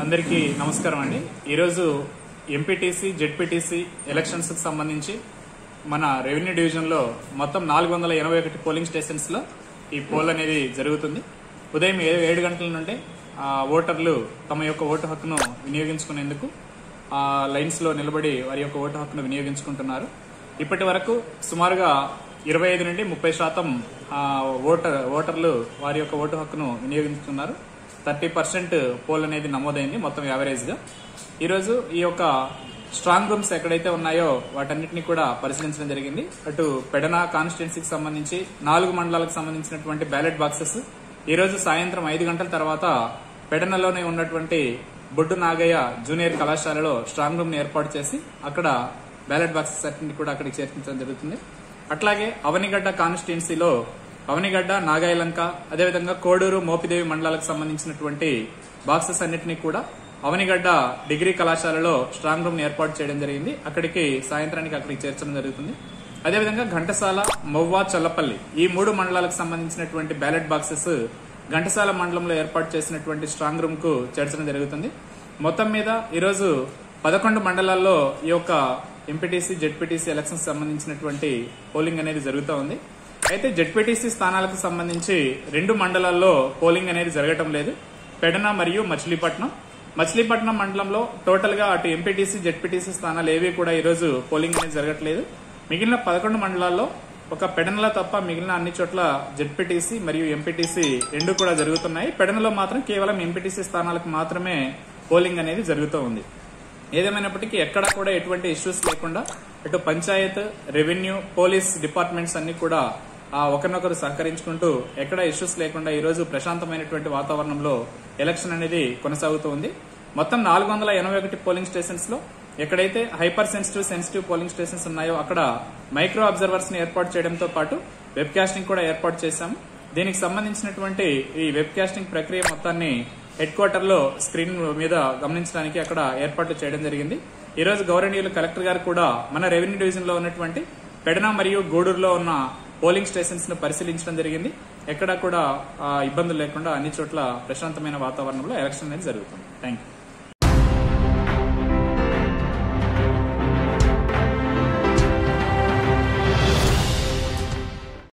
అందరికీ నమస్కారం అండి ఈరోజు ఎంపీటీసీ జెడ్పీటీసీ ఎలక్షన్స్ కి సంబంధించి మన రెవెన్యూ డివిజన్ లో మొత్తం నాలుగు వందల ఎనభై ఒకటి పోలింగ్ స్టేషన్స్ లో ఈ పోల్ అనేది జరుగుతుంది ఉదయం ఏ- ఏడు గంటల నుండి ఆ, ఓటర్లు తమ యొక్క ఓటు హక్కును వినియోగించుకునేందుకు ఆ లైన్స్ లో నిలబడి వారి యొక్క ఓటు హక్కును వినియోగించుకుంటున్నారు ఇప్పటి వరకు సుమారుగా ఇరవై ఐదు నుండి ముప్పై శాతం ఆ, ఓటర్ ఓటర్లు వారి యొక్క ఓటు హక్కును వినియోగించుకున్నారు థర్టీ పర్సెంట్ పోల్ అనేది నమోదైంది మొత్తం యావరేజ్ గా ఈరోజు ఈ యొక్క స్ట్రాంగ్ రూమ్స్ ఎక్కడైతే ఉన్నాయో వాటన్నిటిని కూడా పరిశీలించడం జరిగింది అటు పెడన కాన్స్టిట్యున్సీకి సంబంధించి నాలుగు మండలాలకు సంబంధించినటువంటి బ్యాలెట్ బాక్సెస్ ఈ రోజు సాయంత్రం ఐదు గంటల తర్వాత పెడనలోనే ఉన్నటువంటి బొడ్డు నాగయ్య జూనియర్ కళాశాలలో స్ట్రాంగ్ రూమ్ ని ఏర్పాటు చేసి అక్కడ బ్యాలెట్ బాక్సెస్ అన్నింటినీ కూడా అక్కడికి చేర్పించడం జరుగుతుంది అట్లాగే అవనిగడ్డ కాన్స్టిట్యున్సీలో అవనిగడ్డ నాగాయలంక అదేవిధంగా కోడూరు మోపిదేవి మండలాలకు సంబంధించినటువంటి బాక్సెస్ అన్నిటినీ కూడా అవనిగడ్డ డిగ్రీ కళాశాలలో స్ట్రాంగ్ రూమ్ ని ఏర్పాటు చేయడం జరిగింది అక్కడికి సాయంత్రానికి అక్కడికి చేర్చడం జరుగుతుంది అదేవిధంగా ఘంటసాల మొవ్వా చల్లపల్లి ఈ మూడు మండలాలకు సంబంధించినటువంటి బ్యాలెట్ బాక్సెస్ ఘంటసాల మండలంలో ఏర్పాటు చేసినటువంటి స్ట్రాంగ్ రూమ్ కు చేర్చడం జరుగుతుంది మొత్తం మీద ఈరోజు పదకొండు మండలాల్లో ఈ యొక్క ఎంపీటీసీ జెడ్పీటీసీ ఎలక్షన్స్ సంబంధించినటువంటి పోలింగ్ అనేది జరుగుతూ ఉంది అయితే జెడ్పీటీసీ స్థానాలకు సంబంధించి రెండు మండలాల్లో పోలింగ్ అనేది జరగటం లేదు పెడన మరియు మచిలీపట్నం మచిలీపట్నం మండలంలో టోటల్ గా అటు ఎంపీటీసీ జెడ్పీటీసీ స్థానాలు ఏవి కూడా ఈరోజు పోలింగ్ అనేది జరగట్లేదు మిగిలిన పదకొండు మండలాల్లో ఒక పెడనలో తప్ప మిగిలిన అన్ని చోట్ల జెడ్పీటీసీ మరియు ఎంపీటీసీ రెండు కూడా జరుగుతున్నాయి పెడనలో మాత్రం కేవలం ఎంపీటీసీ స్థానాలకు మాత్రమే పోలింగ్ అనేది జరుగుతూ ఉంది ఏదేమైనప్పటికీ ఎక్కడా కూడా ఎటువంటి ఇష్యూస్ లేకుండా ఇటు పంచాయత్ రెవెన్యూ పోలీస్ డిపార్ట్మెంట్స్ అన్ని కూడా ఆ ఒకరినొకరు సహకరించుకుంటూ ఎక్కడ ఇష్యూస్ లేకుండా ఈ రోజు ప్రశాంతమైనటువంటి వాతావరణంలో ఎలక్షన్ అనేది కొనసాగుతూ ఉంది మొత్తం నాలుగు వందల ఎనభై ఒకటి పోలింగ్ స్టేషన్స్ లో ఎక్కడైతే hyper sensitive sensitive polling stations ఉన్నాయో అక్కడ మైక్రో అబ్జర్వర్స్ ని ఏర్పాటు చేయడంతో పాటు వెబ్ కాస్టింగ్ కూడా ఏర్పాటు చేశాము దీనికి సంబంధించినటువంటి ఈ వెబ్ కాస్టింగ్ ప్రక్రియ మొత్తాన్ని హెడ్ క్వార్టర్ లో స్క్రీన్ మీద గమనించడానికి అక్కడ ఏర్పాట్లు చేయడం జరిగింది ఈ రోజు గౌరవనీయులు కలెక్టర్ గారు కూడా మన రెవెన్యూ డివిజన్ లో ఉన్నటువంటి పెడన మరియు గూడూరులో ఉన్న పోలింగ్ స్టేషన్స్ ను పరిశీలించడం జరిగింది ఎక్కడా కూడా ఆ, ఇబ్బందులు లేకుండా అన్ని చోట్ల ప్రశాంతమైన వాతావరణంలో ఎలక్షన్ అనేది జరుగుతుంది థ్యాంక్ యూ